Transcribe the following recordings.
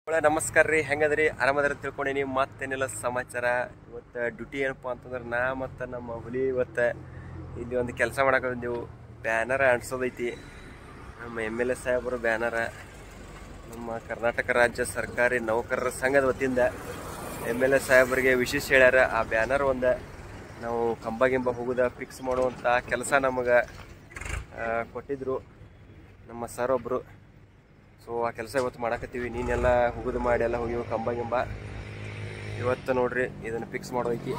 ಒಳ್ಳೆ ನಮಸ್ಕಾರ ರೀ ಹೆಂಗದ್ರಿ ಆರಾಮದಾರ ತಿಳ್ಕೊಂಡೇನಿ ಮತ್ತೇನಿಲ್ಲ ಸಮಾಚಾರ ಇವತ್ತು ಡ್ಯೂಟಿ ಏನಪ್ಪ ಅಂತಂದ್ರೆ ನಾ ಮತ್ತು ನಮ್ಮ ಹುಲಿ ಇವತ್ತು ಇಲ್ಲಿ ಒಂದು ಕೆಲಸ ಮಾಡಕ್ಕೆ ಬಂದೆವು ಬ್ಯಾನರ್ ಅಂಟಿಸೋದೈತಿ ನಮ್ಮ ಎಮ್ ಎಲ್ ಎ ಸಾಹೇಬರು ಬ್ಯಾನರ ನಮ್ಮ ಕರ್ನಾಟಕ ರಾಜ್ಯ ಸರ್ಕಾರಿ ನೌಕರರ ಸಂಘದ ವತಿಯಿಂದ ಎಮ್ ಎಲ್ ಎ ಸಾಹೇಬರಿಗೆ ವಿಶೇಷ ಹೇಳ್ಯಾರ ಆ ಬ್ಯಾನರ್ ಒಂದು ನಾವು ಕಂಬ ಗಿಂಬ ಹೋಗುದ ಫಿಕ್ಸ್ ಮಾಡುವಂಥ ಕೆಲಸ ನಮಗೆ ಕೊಟ್ಟಿದ್ರು ನಮ್ಮ ಸರ್ ಒಬ್ಬರು ಸೊ ಆ ಕೆಲಸ ಇವತ್ತು ಮಾಡಕತ್ತೀವಿ ನೀನೆಲ್ಲ ಹುಗುದು ಮಾಡಿ ಎಲ್ಲ ಹೋಗಿವು ಕಂಬ ಗಿಂಬ ಇವತ್ತು ನೋಡ್ರಿ ಇದನ್ನು ಫಿಕ್ಸ್ ಮಾಡೋದೈತಿ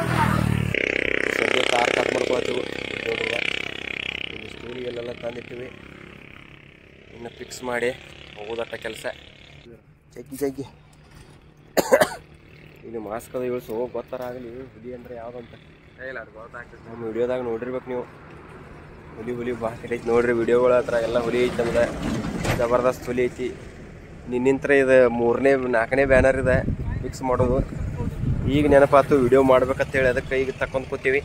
ಸದ್ಯ ಕಾರ್ ಕಟ್ ಮಾಡ್ಕೊಳ್ತೀವಿ ನೋಡುವ ಇಲ್ಲಿ ಸ್ಟೂಲಿಗೆಲ್ಲ ತಂದಿಟ್ಟಿವಿ ಇನ್ನು ಫಿಕ್ಸ್ ಮಾಡಿ ಹೋಗೋದಟ್ಟ ಕೆಲಸ ಜಗ್ಗಿ ಜಗ್ಗಿ ಇದು ಮಾಸ್ಕ್ ಅದು ಇಳಿಸು ಗೊತ್ತಾರ ಆಗಲಿ ಹುಲಿ ಅಂದ್ರೆ ಯಾವ್ದಂತ ನಮ್ಮ ವಿಡಿಯೋದಾಗ ನೋಡಿರ್ಬೇಕು ನೀವು ಹುಲಿ ಹುಲಿ ಭಾಳ ಐತಿ ನೋಡ್ರಿ ವಿಡಿಯೋಗಳ ಹತ್ರ ಎಲ್ಲ ಹುಲಿ ಐತಿ ಅಂದ್ರೆ ಜಬರ್ದಸ್ತ್ ಹುಲಿ ಐತಿ ನಿನ್ನಿಂತ್ರ ಇದು ಮೂರನೇ ನಾಲ್ಕನೇ ಬ್ಯಾನರ್ ಇದೆ ಫಿಕ್ಸ್ ಮಾಡೋದು ಈಗ ನೆನಪಾತು ವಿಡಿಯೋ ಮಾಡ್ಬೇಕಂತ ಹೇಳಿ ಅದಕ್ಕೆ ಈಗ ತಕೊಂಡ್ ಕೂತೀವಿ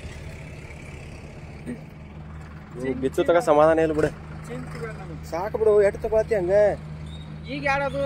ಈಗ ಬಿಚ್ಚು ತಗ ಸಮಾಧಾನ ಇಲ್ಲ ಬಿಡು ಸಾಕು ಬಿಡು ಎಷ್ಟು ತಗೊಳತಿ ಹಂಗ ಈಗ ಯಾರದು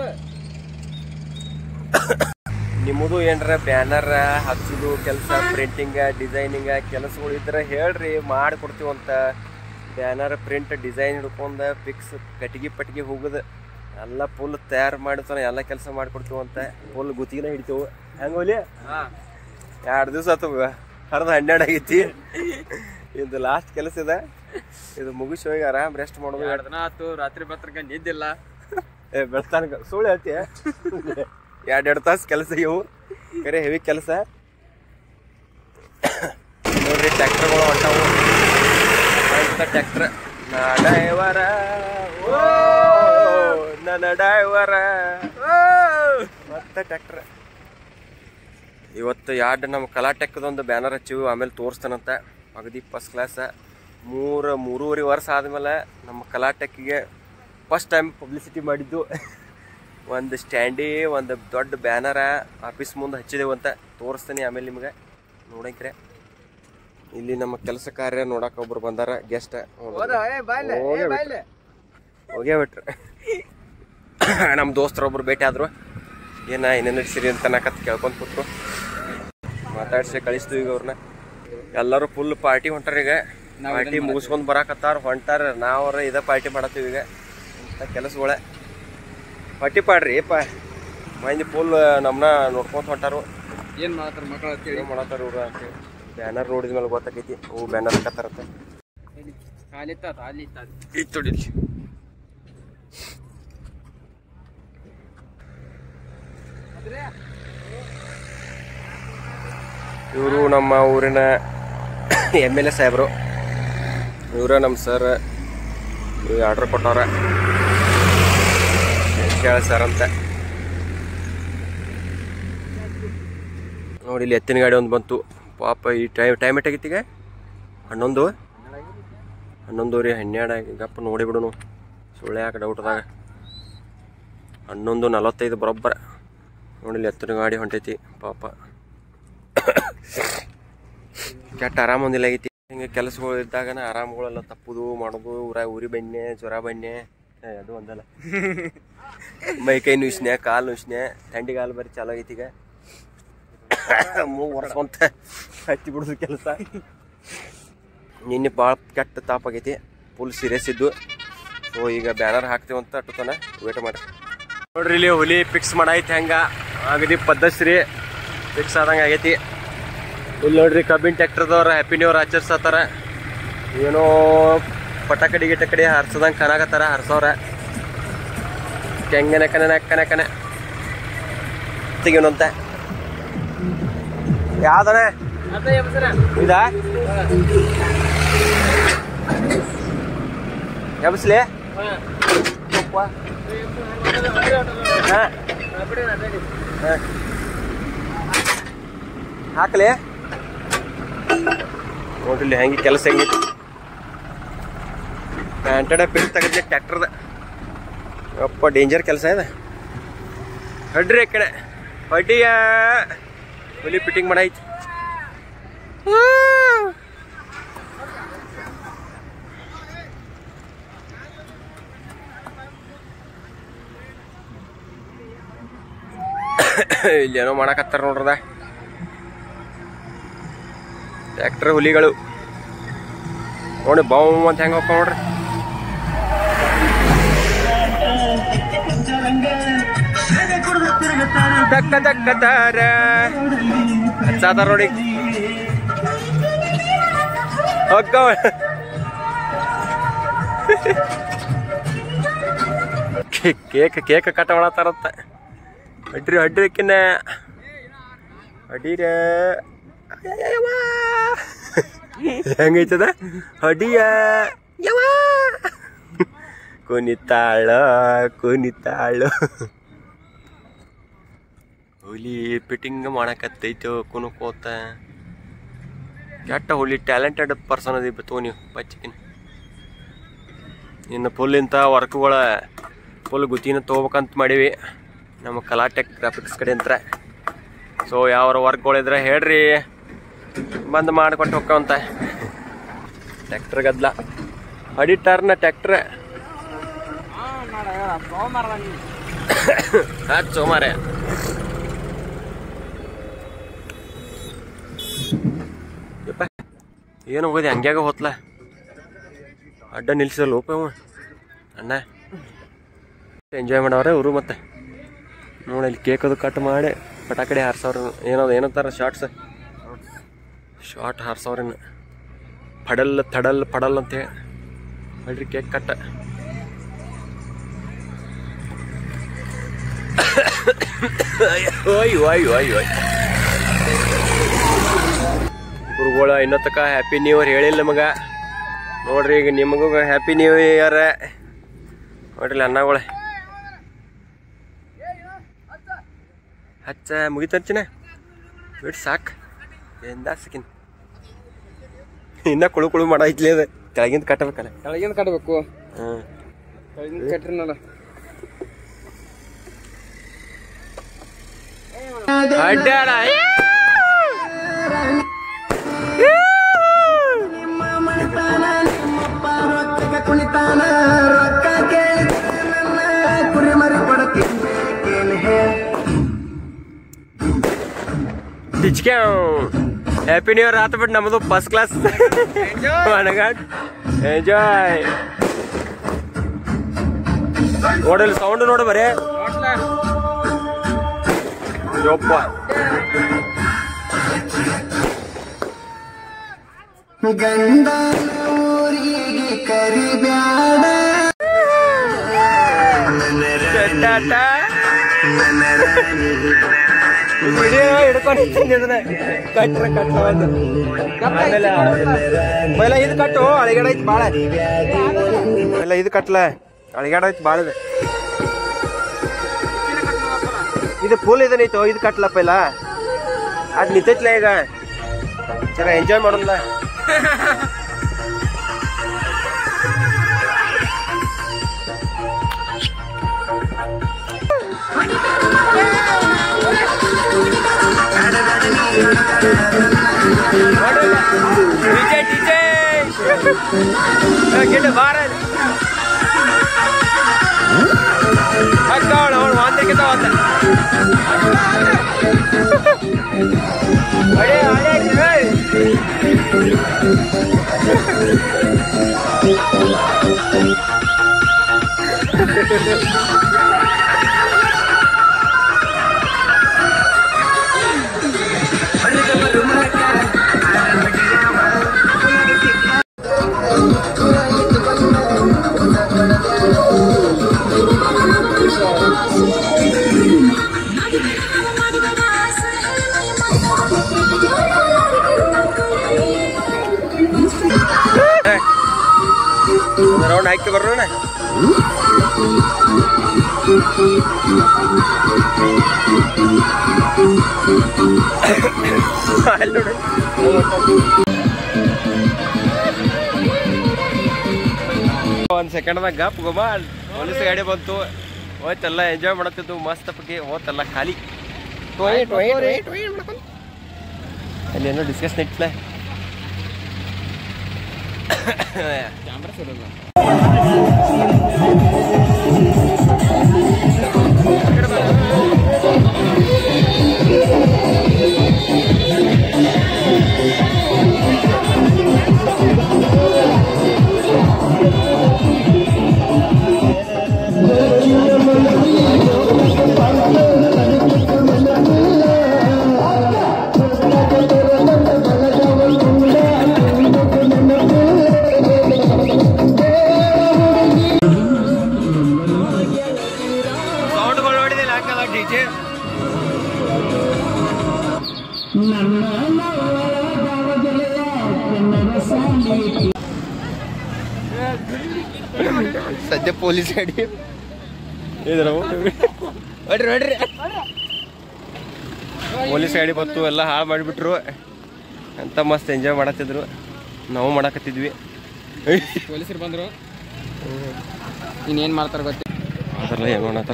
ನಿಮ್ಮದು ಏನ್ರ ಬ್ಯಾನರ್ ಹಚ್ಚುದು ಕೆಲಸ ಪ್ರಿಂಟಿಂಗ್ ಡಿಸೈನಿಂಗ್ ಕೆಲಸಗಳು ಇದ್ರೆ ಹೇಳ್ರಿ ಮಾಡಿಕೊಡ್ತೀವಂತ ಬ್ಯಾನರ್ ಪ್ರಿಂಟ್ ಡಿಸೈನ್ ಹಿಡ್ಕೊಂಡ ಫಿಕ್ಸ್ ಕಟ್ಟಿಗೆ ಪಟ್ಟಿಗೆ ಹೋಗುದು ಎಲ್ಲ ಫುಲ್ ತಯಾರು ಮಾಡಿರ್ತಾನ ಎಲ್ಲ ಕೆಲಸ ಮಾಡಿಕೊಡ್ತೀವಂತ ಫುಲ್ ಗುತ್ತಿಗೆನ ಹಿಡಿತೇವು ಹೆಂಗೋಲಿ ಎರಡು ದಿವಸ ಆತು ಹರಿದ ಹನ್ನೆರಡು ಆಗೈತಿ ಇದು ಲಾಸ್ಟ್ ಕೆಲಸ ಇದೆ ಇದು ಮುಗಿಸಿ ಹೋಗಿ ಆರಾಮ್ ರೆಸ್ಟ್ ಮಾಡೋದು ಎರಡು ದಿನ ಆತು ರಾತ್ರಿ ಬತ್ರಕ ನಿದ್ದಿಲ್ಲ ಏ ಬೆಳ್ತಾನ ಸುಳ್ಳು ಹೇಳ್ತೀಯ ಎರಡು ಎರಡು ತಾಸು ಕೆಲಸ ಇವು ಕರೆ ಹೆವಿ ಕೆಲಸ ನೋಡ್ರಿ ಟ್ರ್ಯಾಕ್ಟರ್ಗಳು ಹೊಂಟಾವು ಟ್ರ್ಯಾಕ್ಟರ್ ಡೈವರ ಓ ನನ್ನ ಡೈವರ ಮತ್ತೆ ಟ್ರ್ಯಾಕ್ಟರ್ ಇವತ್ತು ಎರಡು ನಮ್ಮ ಕಲಾಟೆಕ್ಕದೊಂದು ಬ್ಯಾನರ್ ಹಚ್ಚಿವಿ ಆಮೇಲೆ ತೋರಿಸ್ತಾನಂತ ಅಗದಿ ಫಸ್ಟ್ ಕ್ಲಾಸ ಮೂರು ಮೂರುವರೆ ವರ್ಷ ಆದಮೇಲೆ ನಮ್ಮ ಕಲಾಟೆಕ್ಕಿಗೆ ಫಸ್ಟ್ ಟೈಮ್ ಪಬ್ಲಿಸಿಟಿ ಮಾಡಿದ್ದು ಒಂದು ಸ್ಟ್ಯಾಂಡಿ ಒಂದು ದೊಡ್ಡ ಬ್ಯಾನರ ಆಫೀಸ್ ಮುಂದೆ ಹಚ್ಚಿದೆವು ಅಂತ ತೋರಿಸ್ತೀನಿ ಆಮೇಲೆ ನಿಮ್ಗೆ ನೋಡಂಕ್ರೆ ಇಲ್ಲಿ ನಮ್ಮ ಕೆಲಸ ಕಾರ್ಯ ನೋಡಕ್ಕೆ ಒಬ್ರು ಬಂದಾರ ಗೆಸ್ಟ್ ಹೋಗೇ ಬಿಟ್ರು ನಮ್ಮ ದೋಸ್ತರು ಒಬ್ರು ಭೇಟಿ ಆದ್ರು ಏನ ಏನೇನು ನಡ್ಸಿರಿ ಅಂತ ನಾಕತ್ ಕೇಳ್ಕೊಂತ ಕೂತ್ರು ಮಾತಾಡ್ಸಿ ಕಳಿಸ್ತೀವಿ ಈಗ ಅವ್ರನ್ನ ಎಲ್ಲರೂ ಫುಲ್ ಪಾರ್ಟಿ ಹೊಂಟಾರ ಈಗ ಪಾರ್ಟಿ ಮುಗಿಸ್ಕೊಂಡ್ ಬರಾಕತ್ತಾರ ಹೊಂಟಾರ ನಾವ್ರ ಇದ ಪಾರ್ಟಿ ಮಾಡತ್ತೀವಿ ಈಗ ಇಂಥ ಕೆಲಸಗಳೇ ಪಾರ್ಟಿ ಪಾಡ್ರಿ ಪ ಮಂದಿ ಫುಲ್ ನಮ್ನ ನೋಡ್ಕೊಂತ ಹೊಂಟಾರು ಏನ್ ಮಾಡ್ತಾರ ಮಕ್ಕಳ ಅಂತೇಳಿ ಏನು ಮಾಡತ್ತಾರ ಇವ್ರು ಅಂತೇಳಿ ಬ್ಯಾನರ್ ನೋಡಿದ ಮೇಲೆ ಗೊತ್ತಾಕೈತಿ ಅವು ಬ್ಯಾನರ್ ಹಾಕತ್ತಾರಂತ ಖಾಲಿ ಇತ್ತ ಖಾಲಿ ಇತ್ತ ಇತ್ತು ಹೊಡಿಲಿ ಇವರು ನಮ್ಮ ಊರಿನ ಎಮ್ ಎಲ್ ಎ ಸಾಹೇಬರು ಇವರ ನಮ್ಮ ಸರ್ ಇವ್ರಿಗೆ ಆರ್ಡ್ರ್ ಕೊಟ್ಟವ್ರ ಕೇಳ ಸರ್ ಅಂತ ನೋಡಿ ಇಲ್ಲಿ ಎತ್ತಿನ ಗಾಡಿ ಒಂದು ಬಂತು ಪಾಪ ಈ ಟೈಮ್ ಟೈಮ್ ಎಷ್ಟಾಗಿತ್ತು ಈಗ ಹನ್ನೊಂದು ಹನ್ನೊಂದುವರೆ ಹನ್ನೆರಡು ಆಗಿ ಗಪ್ಪ ನೋಡಿ ಬಿಡುನು ಸುಳ್ಳೆ ಯಾಕೆ ಡೌಟ್ದಾಗ ಹನ್ನೊಂದು ನಲವತ್ತೈದು ಬರೋಬ್ಬರ ನೋಡಿ ಇಲ್ಲಿ ಎತ್ತಿನ ಗಾಡಿ ಹೊಂಟೈತಿ ಪಾಪ ಕೆಟ್ಟ ಆರಾಮ ಒಂದಿಲ್ಲ ಆಗೈತಿ ಹಿಂಗೆ ಕೆಲಸಗಳು ಇದ್ದಾಗನ ಆರಾಮಗಳೆಲ್ಲ ತಪ್ಪುದು ಮಾಡೋದು ಊರಾಗ ಉರಿ ಬನ್ನೆ ಜ್ವರ ಬನ್ನೆ ಏ, ಅದು ಒಂದಲ್ಲ ಮೈ ಕೈ ನುಸ್ನೆ ಕಾಲು ನುಸ್ನೆ ಥಂಡಿಗಾಲು ಬರೀ ಚಾಲು ಆಗೈತಿ ಈಗ ಮೂಗು ಒರೆಸ್ಕೊಂತ ಹತ್ತಿ ಬಿಡೋದು ಕೆಲಸ ನಿನ್ನೆ ಭಾಳ ಕೆಟ್ಟ ತಾಪಾಗೈತಿ ಫುಲ್ ಸೀರಿಯಸ್ ಇದ್ದು ಸೊ ಈಗ ಬ್ಯಾನರ್ ಹಾಕ್ತೀವಂತ ಅಟ್ಟತನ ವೇಟ್ ಮಾಡಿ ನೋಡ್ರಿ ಇಲ್ಲಿ ಹುಲಿ ಫಿಕ್ಸ್ ಮಾಡೈತಿ ಹೆಂಗ ಆಗದಿ ಪದ್ಧತಿ ಫಿಕ್ಸ್ ಆದಂಗೆ ಆಗೈತಿ ಇಲ್ಲಿ ನೋಡ್ರಿ ಕಬ್ಬಿನ ಟ್ಯಾಕ್ಟರ್ದವ್ರ ಹ್ಯಾಪಿ ನ್ಯೂ ಇಯರ್ ಆಚರಿಸತ್ತಾರ ಏನೋ ಪಟಾಕಡಿ ಗಿಟಕಡಿ ಹರ್ಸದಂಗೆ ಕನಾಕತ್ತಾರ ಹರ್ಸೋರ ಕೆಂಗನೆ ಕನೆ ಕನೆ ಕನೆ ತೆಗಿಯೋಣಂತ ಯಾವ್ದಣ ಇದಾ ಎಬ್ಸ್ಲಿ ಹಾ ಹಾ. ಹಾಕ್ಲಿ ನೋಡ್ರಿ ಹೆಂಗೆ ಕೆಲಸ ಹೆಂಗೈತಿ ಪ್ಯಾಂಟಡ ಪಿಲ್ ತೆಗೆದ್ಲಿ ಟ್ಯಾಕ್ಟರ್ದ ಅಪ್ಪ ಡೇಂಜರ್ ಕೆಲಸ ಇದೆ ಹಡ್ರಿ ಆ ಕಡೆ ಹೊಡಿಯ ಹುಲಿ ಫಿಟ್ಟಿಂಗ್ ಮಾಡೈತಿ ಇಲ್ಲೇನೋ ಮಾಡಕತ್ತಾರ ನೋಡ್ರದ ಟ್ರ್ಯಾಕ್ಟರ್ ಹುಲಿಗಳು ನೋಡಿ ಬಾವು ಅಂತ ಹೆಂಗ ಹೋಗ್ತಾವ ನೋಡ್ರಿ ದಕ್ಕ ದಕ್ಕ ತಾರ ಹಚ್ಚಾತಾರ ನೋಡಿ ಹೋಗ್ತಾವ ಕೇಕ್ ಕೇಕ್ ಕಟ್ ಮಾಡತ್ತಾರತ್ತ ಅಡ್ರಿ ಅಡ್ರಿಕಿನ್ನ ಅಡೀರ ಹೆಂಗೈತದ ಅಡಿಯ ಯವ ಕುನಿತಾಳ ಕುನಿತಾಳ ಹುಲಿ ಫಿಟ್ಟಿಂಗ್ ಮಾಡಕತ್ತೈತೋ ಕುನುಕೋತ ಕೆಟ್ಟ ಹುಲಿ ಟ್ಯಾಲೆಂಟೆಡ್ ಪರ್ಸನ್ ಅದಿ ತೋ ನೀವು ಬಚ್ಚಿಕಿನ ಇನ್ನು ಫುಲ್ ಇಂಥ ವರ್ಕ್ಗಳ ಫುಲ್ ಗುತ್ತಿನ ತೊಗೋಬೇಕಂತ ಮಾಡೀವಿ ನಮ್ಮ ಕಲಾಟೆಕ್ ಗ್ರಾಫಿಕ್ಸ್ ಕಡೆ ಅಂತ ಸೊ ಯಾವ ವರ್ಕ್ಗಳಿದ್ರೆ ಹೇಳ್ರಿ ಬಂದು ಮಾಡಿಕೊಟ್ಟು ಹೋಗ್ಕವಂತ ಟ್ಯಾಕ್ಟರ್ ಗದ್ಲ ಅಡಿಟಾರ್ನ ಟ್ಯಾಕ್ಟ್ರ್ ಹಚ್ಚೋ ಮಾರೆ ಯಪ್ಪ ಏನು ಹೋಗೋದು ಹಂಗ್ಯಾಗ ಹೋತ್ಲ ಅಡ್ಡ ನಿಲ್ಸಿದಲ್ಲ ಓಪ ಅವ ಅಣ್ಣ ಎಂಜಾಯ್ ಮಾಡವ್ರೆ ಇವರು ಮತ್ತೆ ನೋಡಿ ಇಲ್ಲಿ ಕೇಕ್ ಅದು ಕಟ್ ಮಾಡಿ ಪಟಾಕಡಿ ಹಾರ್ಸವ್ರ ಏನೋ ಏನಂತಾರ ಶಾರ್ಟ್ಸ್ ಶಾರ್ಟ್ ಹಾರ್ಸವ್ರಿನ ಪಡಲ್ ತಡಲ್ ಪಡಲ್ ಅಂತ ಹೇಳಿ ನೋಡ್ರಿ ಕೇಕ್ ಕಟ್ಟ ಓಯ್ ಓಯ್ ಓಯ್ ಓಯ್ ಗುರುಗಳ ಇನ್ನೂ ತಕ ಹ್ಯಾಪಿ ನ್ಯೂ ಇಯರ್ ಹೇಳಿಲ್ಲ ನಮಗ ನೋಡ್ರಿ ಈಗ ನಿಮಗೂ ಹ್ಯಾಪಿ ನ್ಯೂ ಇಯರ್ ನೋಡ್ರಿ ಅನ್ನಗಳ ಹಚ್ಚ ಮುಗಿತಂಚಿನ ಬಿಡ್ ಸಾಕ್ ಎಂದ ಸಾಕಿನ್ ಇನ್ನ ಕುಳು ಕುಳು ಮಾಡೈತ್ಲಿ ಅದ ಕೆಳಗಿಂದ ಕಟ್ಟಬೇಕಲ್ಲ ಕೆಳಗಿಂದ ಕಟ್ಬೇಕು ಹ್ಮ್ ಕೆಳಗಿಂದ ಕಟ್ರಿನಲ್ಲ ಅಡ್ಡಾಡ ಕುಣಿತಾನ ರೊಕ್ಕ ಕೇಳಿದ ನನ್ನ ಕುರಿ ಮರಿ ಕೊಡತೀನಿ ಡಿಚ್ಕೆ ಹ್ಯಾಪಿ ನ್ಯೂ ಇಯರ್ ಆತ ಬಿಟ್ಟು ನಮ್ಮದು ಫಸ್ಟ್ ಕ್ಲಾಸ್ ಮನಗಾಡ್ ಎಂಜಾಯ್ ನೋಡಲ್ಲಿ ಸೌಂಡ್ ನೋಡು ಬರೇ ಯಪ್ಪ ಗಂಡನ ಊರಿಗೆ ಕರಿಬ್ಯಾಡ ಟಾಟ. ನನ್ನ ರಾಣಿ ವಿಡಿಯೋ ಹಿಡ್ಕೊಂಡಿದ್ದೀನಿ ಅದನ್ನ ಕಟ್ರ ಕಟ್ಟ ಒಂದು ಆಮೇಲೆ ಪೈಲ ಇದು ಕಟ್ಟು ಅಳಿಗಡ ಐತಿ ಬಾಳ ಪೈಲ ಇದು ಕಟ್ಲ ಅಳಿಗಡ ಐತಿ ಬಾಳ ಇದೆ ಇದು ಫುಲ್ ಇದೆ ನೈತು ಇದು ಕಟ್ಲ ಪೈಲ ಅದ್ ನಿಂತೈತ್ಲ ಈಗ ಜರ ಎಂಜಾಯ್ ಮಾಡೋಣ ಡಿಜೆ ಡಿಜೆ ಗಿಡ ಬಾರ ಅಕ್ಕವಳ ಅವಳು ವಾಂತಿಕಿತ ವಾಂತ ಅಡೆ ಅಡೆ ರೌಂಡ್ ಹಾಕಿ ಬರೋಣ ಅಲ್ಲಿ ನೋಡು. ಒಂದ್ ಸೆಕೆಂಡ್ದಾಗ ಗಪ್ ಗೊಬ್ಬ ಪೊಲೀಸ್ ಗಾಡಿ ಬಂತು ಹೋಯ್ತೆಲ್ಲ ಎಂಜಾಯ್ ಮಾಡತ್ತಿದ್ದು ಮಸ್ತ್ ಪಕ್ಕೆ ಹೋತಲ್ಲ ಖಾಲಿ ಅಲ್ಲೇನೋ ಡಿಸ್ಕಸ್ ನೈಟ್ಲ ಕ್ಯಾಮ್ರಾ ಸಿಡಲ್ಲ ಆ नीचे ಸದ್ಯ ಪೊಲೀಸ್ ಗಾಡಿ ಇದ್ರ ಹೊಡ್ರಿ ಹೊಡ್ರಿ ಪೊಲೀಸ್ ಗಾಡಿ ಬತ್ತು ಎಲ್ಲ ಹಾಳು ಮಾಡಿಬಿಟ್ರು ಅಂತ ಮಸ್ತ್ ಎಂಜಾಯ್ ಮಾಡತ್ತಿದ್ರು ನಾವು ಮಾಡಕತ್ತಿದ್ವಿ ಪೊಲೀಸರು ಬಂದರು ಇನ್ನೇನು ಮಾಡ್ತಾರೆ ಗೊತ್ತಿ ಅದರಲ್ಲ ಏನು ಮಾಡತ್ತಾರ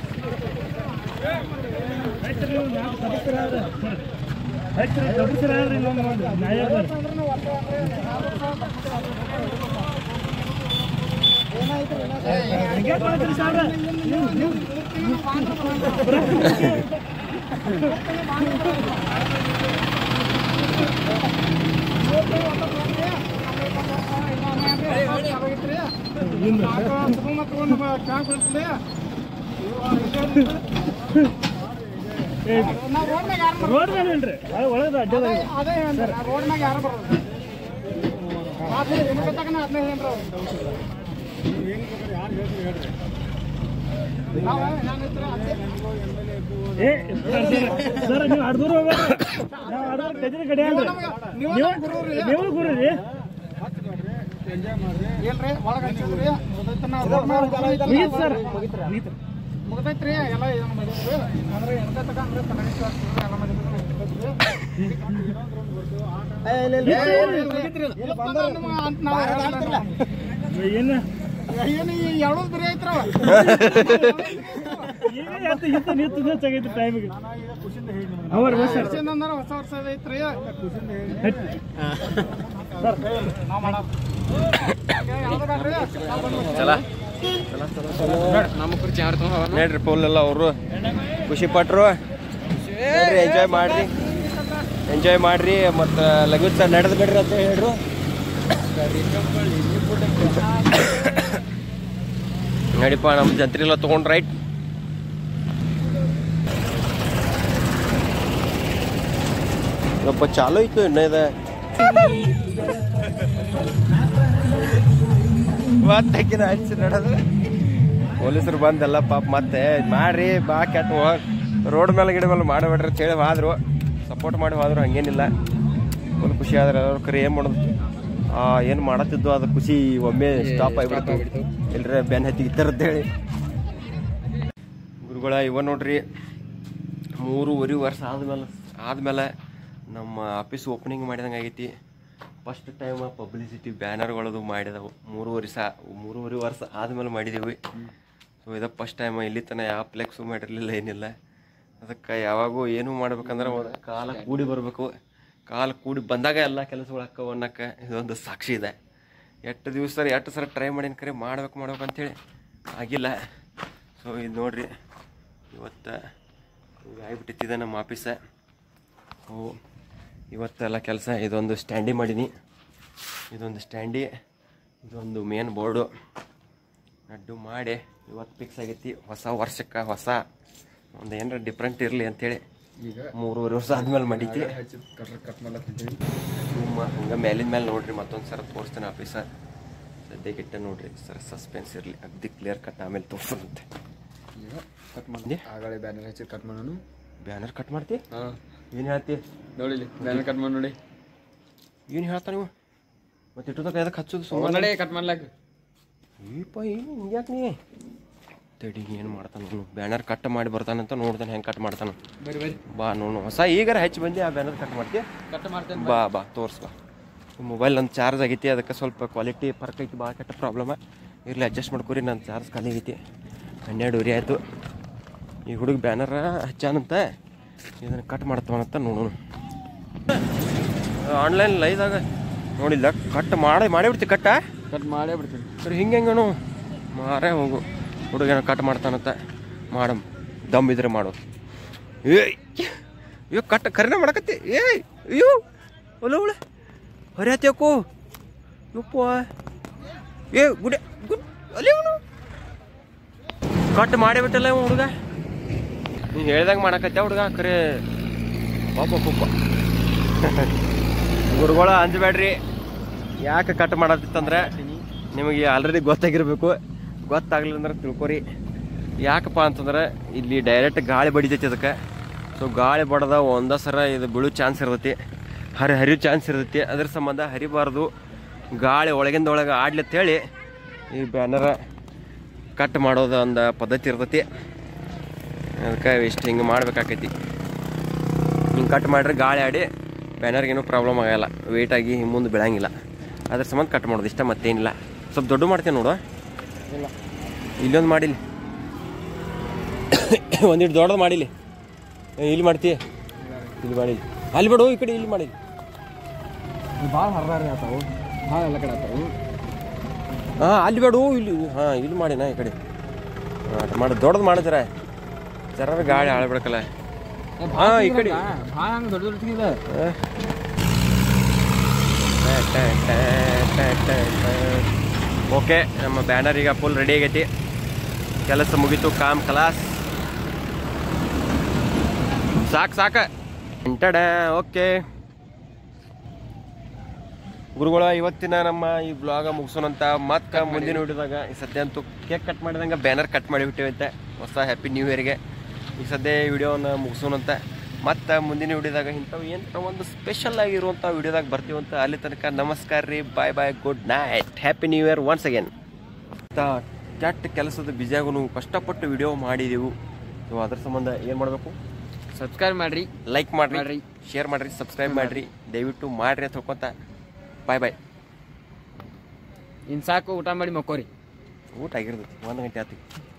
ರೋಡ್ ಮೇಲೆ ಇಲ್ರಿ ಒಳಗದ ಅಡ್ಡದಾಗ ಏ ಸರ್ ನೀವು ಅಡ್ದೂರು ಹೋಗ್ಬೇಡ್ರಿ ನಾವು ಅಡ್ದೂರು ಗಜದ ಕಡೆ ಅಲ್ರಿ ನೀವು ನೀವು ಗುರು ರೀ ಮುಗೀತು ಸರ್ ಮುಗೀತು ಮುಗ್ದೈತ್ರಿ ಎಲ್ಲ ಇದನ್ನ ಮಾಡಿದ್ವಿ ಅಂದ್ರೆ ಎಂತ ತಕ ಅಂದ್ರೆ ತನಗಿಷ್ಟ ಆಗ್ತದೆ, ಎಲ್ಲ ಮಾಡಿದ್ವಿ ಏನು ಏನು ಈ ಎಳದ್ ಬರೀ ಐತ್ರ ಈಗ ಎತ್ತು ಇತ್ತು ನಿಂತು ಹೆಚ್ಚಾಗೈತಿ ಟೈಮಿಗೆ ಅವ್ರ ಸರ್ ಅಂದ್ರೆ ಹೊಸ ವರ್ಷ ಐತ್ರಿ ಚಲ ನಮ್ಮ ಕುರ್ಚಿ ಯಾರು ತುಂಬ ನೋಡ್ರಿ ಫುಲ್ ಎಲ್ಲ ಅವರು ಖುಷಿ ಪಟ್ರು ನೋಡ್ರಿ ಎಂಜಾಯ್ ಮಾಡ್ರಿ ಎಂಜಾಯ್ ಮಾಡ್ರಿ ಮತ್ತು ಲಗೂಜ್ ನಡೆದು ಬಿಡ್ರಿ ಅಂತ ಹೇಳ್ರು ನಡಿಪ ನಮ್ಮ ಜಂತ್ರಿ ಎಲ್ಲ ತೊಗೊಂಡು ರೈಟ್ ಸ್ವಲ್ಪ ಚಾಲು ಇತ್ತು ಇನ್ನ ಇದೆ ಮತ್ತೆ ಹಚ್ಚಿ ನಡೆದು ಪೊಲೀಸರು ಬಂದೆಲ್ಲ ಪಾಪ ಮತ್ತೆ ಮಾಡ್ರಿ ಬಾ ಕೆಟ್ಟ ಹೋಗ್ ರೋಡ್ ಮೇಲೆ ಗಿಡ ಮೇಲೆ ಮಾಡಬೇಡ್ರಿ ಅಂತ ಹೇಳಿ ಹೋದ್ರು ಸಪೋರ್ಟ್ ಮಾಡಿ ಹೋದ್ರು ಹಂಗೇನಿಲ್ಲ ಫುಲ್ ಖುಷಿ ಆದ್ರೆ ಅವ್ರ ಕರೆ ಏನು ಮಾಡೋದು ಆ ಏನು ಮಾಡತ್ತಿದ್ದು ಅದು ಖುಷಿ ಒಮ್ಮೆ ಸ್ಟಾಪ್ ಆಗಿಬಿಡ್ತು ಇಲ್ರಿ ಬೆನ್ ಹತ್ತಿ ಅಂತ ಹೇಳಿ ಗುರುಗಳ ಇವ ನೋಡ್ರಿ ಮೂರುವರೆ ವರ್ಷ ಆದ್ಮೇಲೆ ಆದ್ಮೇಲೆ ನಮ್ಮ ಆಫೀಸ್ ಓಪನಿಂಗ್ ಮಾಡಿದಂಗೆ ಆಗೈತಿ ಫಸ್ಟ್ ಟೈಮ್ ಪಬ್ಲಿಸಿಟಿ ಬ್ಯಾನರ್ಗಳದು ಮಾಡಿದವು ಮೂರುವರೆ ಸಾ ಮೂರುವರೆ ವರ್ಷ ಆದ್ಮೇಲೆ ಮಾಡಿದ್ದೀವಿ ಸೊ ಇದು ಫಸ್ಟ್ ಟೈಮ್ ಇಲ್ಲಿ ತನಕ ಯಾವ ಫ್ಲೆಕ್ಸು ಮಾಡಿರಲಿಲ್ಲ ಏನಿಲ್ಲ ಅದಕ್ಕೆ ಯಾವಾಗೂ ಏನು ಮಾಡ್ಬೇಕಂದ್ರೆ ಒಂದು ಕಾಲ ಕೂಡಿ ಬರಬೇಕು ಕಾಲ ಕೂಡಿ ಬಂದಾಗ ಎಲ್ಲ ಕೆಲಸಗಳು ಅಕ್ಕವು ಅನ್ನಕ್ಕೆ ಇದೊಂದು ಸಾಕ್ಷಿ ಇದೆ ಎಷ್ಟು ದಿವಸ ಸರ್ ಎಷ್ಟು ಸರ ಟ್ರೈ ಮಾಡೀನಿ ಕರೆ ಮಾಡ್ಬೇಕು ಮಾಡ್ಬೇಕು ಅಂತೇಳಿ ಆಗಿಲ್ಲ ಸೊ ಇದು ನೋಡ್ರಿ ಇವತ್ತು ಈಗ ಆಗಿಬಿಟ್ಟಿದೆ ನಮ್ಮ ಆಫೀಸ ಸೊ ಇವತ್ತೆಲ್ಲ ಕೆಲಸ ಇದೊಂದು ಸ್ಟ್ಯಾಂಡಿ ಮಾಡೀನಿ ಇದೊಂದು ಸ್ಟ್ಯಾಂಡಿ ಇದೊಂದು ಮೇನ್ ಬೋರ್ಡು ಅಡ್ಡು ಮಾಡಿ ಇವತ್ತು ಫಿಕ್ಸ್ ಆಗೈತಿ ಹೊಸ ವರ್ಷಕ್ಕೆ ಹೊಸ ಒಂದು ಏನಾರ ಡಿಫ್ರೆಂಟ್ ಇರಲಿ ಅಂತೇಳಿ ಈಗ ಮೂರುವರೆ ವರ್ಷ ಆದ್ಮೇಲೆ ಮಾಡೀತಿ ಕಟ್ ಕಟ್ ಮಾಡ್ಲತ್ತಿದ್ದೀವಿ ಸುಮ್ಮ ಹಂಗೆ ಮೇಲಿನ ಮೇಲೆ ನೋಡ್ರಿ ಮತ್ತೊಂದು ಸರ ತೋರಿಸ್ತೇನೆ ಆಫೀಸ ಸದ್ಯಕ್ಕೆ ಇಟ್ಟ ನೋಡ್ರಿ ಸರ್ ಸಸ್ಪೆನ್ಸ್ ಇರಲಿ ಅಗ್ದಿ ಕ್ಲಿಯರ್ ಕಟ್ ಆಮೇಲೆ ತೋರಿಸುತ್ತೆ ಈಗ ಕಟ್ ಮಾಡಿ ಆಗಳೇ ಬ್ಯಾನರ್ ಹಚ್ಚಿ ಕಟ್ ಮಾಡೋನು ಬ್ಯಾನರ್ ಕಟ್ ಮಾಡ್ತಿ ಹಾಂ ಏನು ಹೇಳ್ತಿ ನೋಡಿಲಿ ಬ್ಯಾನರ್ ಕಟ್ ಮಾಡಿ ನೋಡಿ ಏನು ಹೇಳ್ತಾ ನೀವು ಮತ್ತೆ ಇಟ್ಟದಾಗ ಎದಕ್ಕೆ ಹಚ್ಚೋದು ಸುಮ್ಮನೆ ನಡೆ ಕಟ್ ಮಾಡ್ಲಾಕ ಈಪ ಏನು ಹಿಂಗ್ಯಾಕೆ ನೀ ತಡಿ ಏನು ಮಾಡ್ತಾನ ಅವನು ಬ್ಯಾನರ್ ಕಟ್ ಮಾಡಿ ಬರ್ತಾನಂತ ನೋಡ್ತಾನೆ ಹೆಂಗೆ ಕಟ್ ಮಾಡ್ತಾನ ಬರ್ರಿ ಬರ್ರಿ ಬಾ ನೋಡು ಹೊಸ ಈಗಾರ ಹೆಚ್ಚು ಬಂದು ಆ ಬ್ಯಾನರ್ ಕಟ್ ಮಾಡ್ತೀಯ ಕಟ್ ಮಾಡ್ತೇನೆ ಬಾ ಬಾ ತೋರ್ಸ್ ಬಾ ಮೊಬೈಲ್ ನನ್ನ ಚಾರ್ಜ್ ಆಗೈತಿ ಅದಕ್ಕೆ ಸ್ವಲ್ಪ ಕ್ವಾಲಿಟಿ ಫರ್ಕ್ ಐತಿ ಭಾಳ ಕೆಟ್ಟ ಪ್ರಾಬ್ಲಮ ಇರಲಿ ಅಡ್ಜಸ್ಟ್ ಮಾಡ್ಕೊರಿ ನನ್ನ ಚಾರ್ಜ್ ಖಾಲಿ ಆಗೈತಿ ಹನ್ನೆರಡುವರೆ ಆಯಿತು ಈ ಹುಡುಗ ಬ್ಯಾನರ ಹಚ್ಚಾನಂತ ಇದನ್ನು ಕಟ್ ಮಾಡ್ತಾವಂತ ನೋಡೋಣ ಆನ್ಲೈನ್ ಲೈದಾಗ ನೋಡಿಲ್ಲ ಕಟ್ ಮಾಡಿ ಮಾಡಿಬಿಡ್ತಿ ಕಟ್ಟ ಕಟ್ ಮಾಡೇ ಬಿಡ್ತೀನಿ ಸರಿ ಹಿಂಗೆ ಹೆಂಗನು ಮಾರೇ ಹೋಗು ಹುಡುಗನ ಕಟ್ ಮಾಡ್ತಾನಂತ ಮಾಡಮ್ ದಮ್ ಇದ್ರೆ ಮಾಡು ಏಯ್ ಅಯ್ಯೋ ಕಟ್ ಕರಿನ ಮಾಡಕತ್ತಿ ಏಯ್ ಅಯ್ಯೋ ಒಲ ಒಳ ಹೊರ್ಯಾತ್ಯಾಕೋ ಯಪ್ಪ ಏ ಗುಡೆ ಗುಡ್ ಅಲ್ಲಿ ಅವನು ಕಟ್ ಮಾಡೇ ಬಿಟ್ಟಲ್ಲ ಇವ ಹುಡುಗ ನೀನು ಹೇಳ್ದಂಗೆ ಮಾಡಕತ್ಯ ಹುಡುಗ ಕರೆ ಪಾಪ ಪಾಪ ಗುರುಗಳ ಅಂಜಬೇಡ್ರಿ ಯಾಕೆ ಕಟ್ ಮಾಡತ್ತಿತ್ತಂದ್ರೆ ನಿಮಗೆ ಆಲ್ರೆಡಿ ಗೊತ್ತಾಗಿರ್ಬೇಕು ಗೊತ್ತಾಗ್ಲಿಲ್ಲ ಅಂದ್ರೆ ತಿಳ್ಕೊರಿ ಯಾಕಪ್ಪ ಅಂತಂದ್ರೆ ಇಲ್ಲಿ ಡೈರೆಕ್ಟ್ ಗಾಳಿ ಬಡಿತೈತಿ ಅದಕ್ಕೆ ಸೊ ಗಾಳಿ ಬಡದ ಒಂದ ಸರ ಇದು ಬೀಳೋ ಚಾನ್ಸ್ ಇರ್ತೈತಿ ಹರಿ ಹರಿಯೋ ಚಾನ್ಸ್ ಇರ್ತೈತಿ ಅದ್ರ ಸಂಬಂಧ ಹರಿಬಾರ್ದು ಗಾಳಿ ಒಳಗಿಂದ ಒಳಗೆ ಆಡ್ಲಿ ಅಂತೇಳಿ ಈ ಬ್ಯಾನರ ಕಟ್ ಮಾಡೋದು ಒಂದು ಪದ್ಧತಿ ಇರ್ತೈತಿ ಅದಕ್ಕೆ ಇಷ್ಟು ಹಿಂಗೆ ಮಾಡ್ಬೇಕಾಕೈತಿ ಹಿಂಗೆ ಕಟ್ ಮಾಡ್ರೆ ಗಾಳಿ ಆಡಿ ಬ್ಯಾನರ್ಗೇನು ಪ್ರಾಬ್ಲಮ್ ಆಗಲ್ಲ ವೆಯ್ಟ್ ಆಗಿ ಹಿಂಗೆ ಮುಂದೆ ಬೀಳಂಗಿಲ್ಲ ಅದ್ರ ಸಂಬಂಧ ಕಟ್ ಮಾಡೋದು ಇಷ್ಟ ಮತ್ತೇನಿಲ್ಲ ಸ್ವಲ್ಪ ದೊಡ್ಡ ಮಾಡ್ತೇನೆ ನೋಡು ಇಲ್ಲೊಂದು ಮಾಡಿಲ್ಲ ಒಂದಿಟ್ಟು ದೊಡ್ಡದು ಮಾಡಿಲಿ ಏ, ಇಲ್ಲಿ ಮಾಡ್ತಿ ಇಲ್ಲಿ ಮಾಡಿ ಅಲ್ಲಿ ಬಿಡು ಈ ಕಡೆ ಇಲ್ಲಿ ಮಾಡಿ ಭಾಳ ಹರ್ದಾರಿ ಆತಾವು ಭಾಳ ಎಲ್ಲ ಕಡೆ ಆತಾವು ಹಾಂ ಅಲ್ಲಿ ಬೇಡು ಇಲ್ಲಿ ಹಾಂ ಇಲ್ಲಿ ಮಾಡಿನ ಈ ಕಡೆ ಹಾಂ ಮಾಡಿ ದೊಡ್ಡದು ಮಾಡಿದ್ರ ಜರ ಗಾಳಿ ಆಳ್ಬಿಡಕಲ್ಲ ಹಾ, ಈ ಕಡೆ. ಭಾಳ ಹಂಗೆ ದೊಡ್ಡ ದೊಡ್ಡ ಇದೆ ಓಕೆ ನಮ್ಮ ಬ್ಯಾನರ್ ಈಗ ಫುಲ್ ರೆಡಿ ಆಗೈತಿ ಕೆಲಸ ಮುಗೀತು ಕಾಮ್ ಕಲಾಸ್ ಸಾಕು ಸಾಕ ಎಂಟಡ ಓಕೆ ಗುರುಗಳ ಇವತ್ತಿನ ನಮ್ಮ ಈ ಬ್ಲಾಗ ಮುಗಿಸೋಣಂತ ಮತ್ತೆ ಮುಂದಿನ ವಿಡಿಯೋದಾಗ ಈ ಸದ್ಯ ಅಂತೂ ಕೇಕ್ ಕಟ್ ಮಾಡಿದಂಗೆ ಬ್ಯಾನರ್ ಕಟ್ ಮಾಡಿಬಿಟ್ಟಿವಂತೆ ಹೊಸ ಹ್ಯಾಪಿ ನ್ಯೂ ಇಯರ್ಗೆ ಈ ಸದ್ಯ ಈ ವಿಡಿಯೋನ ಮುಗಿಸೋಣಂತ ಮತ್ತೆ ಮುಂದಿನ ವಿಡಿಯೋದಾಗ ಇಂಥವು ಏನು ಒಂದು ಸ್ಪೆಷಲ್ ಆಗಿರುವಂಥ ವಿಡಿಯೋದಾಗ ಬರ್ತೀವಂತ ಅಲ್ಲಿ ತನಕ ನಮಸ್ಕಾರ ರೀ bye bye good night happy new year once again ಕೆಟ್ಟ ಕೆಲಸದ ಬಿಜಿಯಾಗೂ ಕಷ್ಟಪಟ್ಟು ವಿಡಿಯೋ ಮಾಡಿದೆವು ಸೊ ಅದ್ರ ಸಂಬಂಧ ಏನು ಮಾಡಬೇಕು ಸಬ್ಸ್ಕ್ರೈಬ್ ಮಾಡ್ರಿ ಲೈಕ್ ಮಾಡ್ರಿ ಮಾಡ್ರಿ. ಶೇರ್ ಮಾಡ್ರಿ ಸಬ್ಸ್ಕ್ರೈಬ್ ಮಾಡ್ರಿ ದಯವಿಟ್ಟು ಮಾಡ್ರಿ ಅಂತ ಹೇಳ್ಕೊಂತ ಬಾಯ್ ಬಾಯ್ ಇನ್ ಸಾಕು ಊಟ ಮಾಡಿ ಮಕ್ಕೋರಿ ಊಟ ಆಗಿರ್ತೈತಿ ಒಂದು ಗಂಟೆ ಆಯ್ತು